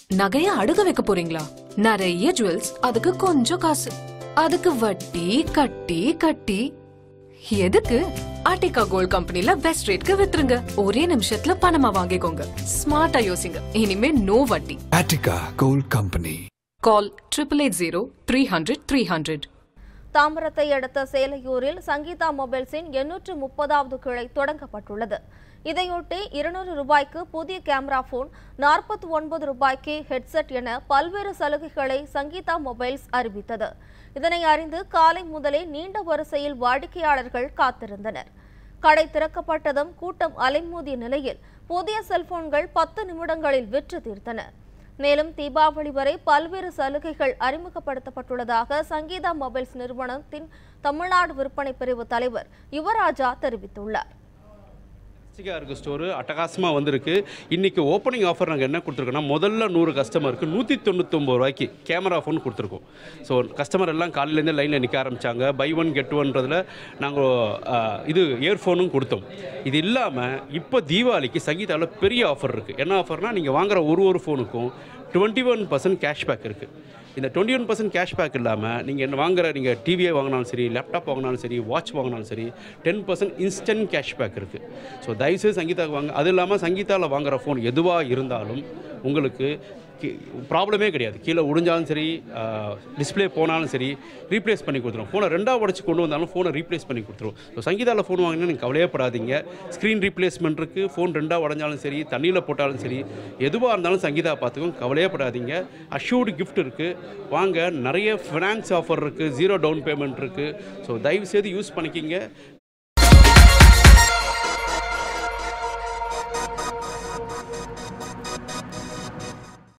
நகைய அடுக்க வைக்க போறீங்களா நிறைய ஜுவல்ஸ் அதுக்கு கொஞ்சம் காசு அதுக்கு வட்டி கட்டி கட்டி எதுக்கு ஆர்டிகா கோல்ட் கம்பெனில பெஸ்ட் ரேட்க்கு வித்துருங்க ஒரே நிமிஷத்துல பணமா வாங்கிக்கோங்க ஸ்மார்ட்டா யோசிங்க இனிமே நோ வட்டி Attica Gold Company. Call triple eight zero three hundred three hundred தாம்பரத்தை அடுத்த சேலையூரில் சங்கீதா மொபைல்ஸின் எண்ணூற்று முப்பதாவது கிளை தொடங்கப்பட்டுள்ளது இதையொட்டி இருநூறு ரூபாய்க்கு புதிய கேமரா போன் நாற்பத்தி ஒன்பது ரூபாய்க்கு ஹெட்செட் என பல்வேறு சலுகைகளை சங்கீதா மொபைல்ஸ் அறிவித்தது இதனை அறிந்து காலை முதலே நீண்ட வரிசையில் வாடிக்கையாளர்கள் காத்திருந்தனர் கடை திறக்கப்பட்டதும் கூட்டம் அலைமோதிய நிலையில் புதிய செல்போன்கள் பத்து நிமிடங்களில் விற்று தீர்த்தன மேலும் தீபாவளி வரை பல்வேறு சலுகைகள் அறிமுகப்படுத்தப்பட்டுள்ளதாக சங்கீதா மொபைல்ஸ் நிறுவனத்தின் தமிழ்நாடு விற்பனை பிரிவு தலைவர் யுவராஜா தெரிவித்துள்ளார் சிகா இருக்கு ஸ்டோரு அட்டகாசமாக வந்திருக்கு இன்றைக்கி ஓப்பனிங் ஆஃபர் நாங்கள் என்ன கொடுத்துருக்கோன்னா முதல்ல நூறு கஸ்டமருக்கு நூற்றி தொண்ணூத்தொம்பது ரூபாய்க்கு கேமரா ஃபோன் கொடுத்துருக்கோம் ஸோ கஸ்டமர் எல்லாம் காலையிலேருந்தே லைனில் நிற்க ஆரம்பித்தாங்க பை ஒன் கெட் ஒன்றதில் நாங்கள் இது இயர்ஃபோனும் கொடுத்தோம் இது இல்லாமல் இப்போ தீபாவளிக்கு சங்கீதாவில் பெரிய ஆஃபர் இருக்குது என்ன ஆஃபர்னால் நீங்கள் வாங்குற ஒரு ஒரு ஃபோனுக்கும் டுவெண்ட்டி ஒன் பர்சன்ட் கேஷ்பேக் இருக்குது இந்த டுவெண்ட்டி ஒன் பர்சன்ட் கேஷ்பேக் இல்லாமல் நீங்கள் என்ன வாங்குற நீங்கள் டிவியை வாங்கினாலும் சரி லேப்டாப் வாங்கினாலும் சரி வாட்ச் வாங்கினாலும் சரி டென் பர்சன்ட் இன்ஸ்டன்ட் கேஷ்பேக் இருக்குது ஸோ தயவுசெய்து சங்கீதாவுக்கு வாங்க அது இல்லாமல் சங்கீதாவில் வாங்குற ஃபோன் எதுவாக இருந்தாலும் உங்களுக்கு ப்ராப்ளமே கிடையாது கீழே உடைஞ்சாலும் சரி டிஸ்ப்ளே போனாலும் சரி ரீப்ளேஸ் பண்ணி கொடுத்துரும் ஃபோனை ரெண்டாக உடச்சி கொண்டு வந்தாலும் ஃபோனை ரீப்ளேஸ் பண்ணி கொடுத்துரும் ஸோ சங்கீதாவில் ஃபோன் வாங்கினா நீங்கள் கவலையே படாதீங்க ஸ்க்ரீன் ரீப்ளேஸ்மெண்ட் இருக்குது ஃபோன் ரெண்டாக உடஞ்சாலும் சரி தண்ணியில் போட்டாலும் சரி எதுவாக இருந்தாலும் சங்கீதா பார்த்துக்கும் கவலையே படாதீங்க அஷ்யூர்டு கிஃப்ட் இருக்குது வாங்க நிறைய ஃபினான்ஸ் ஆஃபர் இருக்குது ஜீரோ டவுன் பேமெண்ட் இருக்குது ஸோ தயவு செய்து யூஸ் பண்ணிக்கிங்க